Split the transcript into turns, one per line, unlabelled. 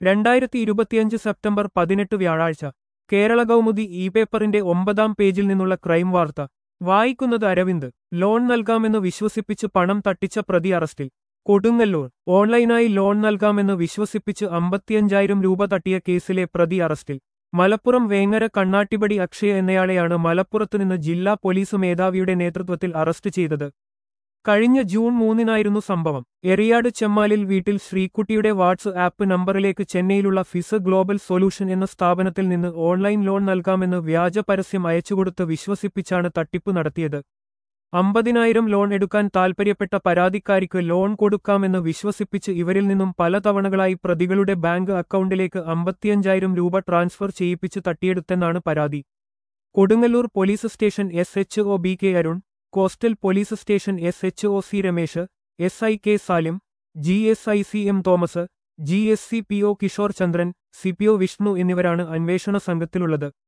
രണ്ടായിരത്തി ഇരുപത്തിയഞ്ച് സെപ്റ്റംബർ പതിനെട്ട് വ്യാഴാഴ്ച കേരള കൗമുദി ഇ പേപ്പറിന്റെ ഒമ്പതാം പേജിൽ നിന്നുള്ള ക്രൈം വാർത്ത വായിക്കുന്നത് അരവിന്ദ് ലോൺ നൽകാമെന്ന് വിശ്വസിപ്പിച്ച് പണം തട്ടിച്ച പ്രതി അറസ്റ്റിൽ കൊടുങ്ങല്ലൂർ ഓൺലൈനായി ലോൺ നൽകാമെന്ന് വിശ്വസിപ്പിച്ച് അമ്പത്തിയഞ്ചായിരം രൂപ തട്ടിയ കേസിലെ പ്രതി അറസ്റ്റിൽ മലപ്പുറം വേങ്ങര കണ്ണാട്ടിപടി അക്ഷയ എന്നയാളെയാണ് മലപ്പുറത്തുനിന്ന് ജില്ലാ പോലീസ് മേധാവിയുടെ നേതൃത്വത്തിൽ അറസ്റ്റ് ചെയ്തത് കഴിഞ്ഞ ജൂൺ മൂന്നിനായിരുന്നു സംഭവം എറിയാട് ചെമ്മാലിൽ വീട്ടിൽ ശ്രീകുട്ടിയുടെ വാട്സ് ആപ്പ് നമ്പറിലേക്ക് ചെന്നൈയിലുള്ള ഫിസ് ഗ്ലോബൽ സൊല്യൂഷൻ എന്ന സ്ഥാപനത്തിൽ നിന്ന് ഓൺലൈൻ ലോൺ നൽകാമെന്ന് വ്യാജ പരസ്യം അയച്ചുകൊടുത്ത് വിശ്വസിപ്പിച്ചാണ് തട്ടിപ്പ് നടത്തിയത് അമ്പതിനായിരം ലോൺ എടുക്കാൻ താൽപ്പര്യപ്പെട്ട പരാതിക്കാരിക്ക് ലോൺ കൊടുക്കാമെന്ന് വിശ്വസിപ്പിച്ച് ഇവരിൽ നിന്നും പല തവണകളായി പ്രതികളുടെ ബാങ്ക് അക്കൗണ്ടിലേക്ക് അമ്പത്തിയഞ്ചായിരം രൂപ ട്രാൻസ്ഫർ ചെയ്യിപ്പിച്ച് തട്ടിയെടുത്തെന്നാണ് പരാതി Kodungallur police station S H O B K Arun coastal police station S H O C Ramesh S I K Salim G S I C M Thomas G S C P O Kishore Chandran C P O Vishnu എന്നിവരാണ് അന്വേഷണ സംഘത്തിലുള്ളത്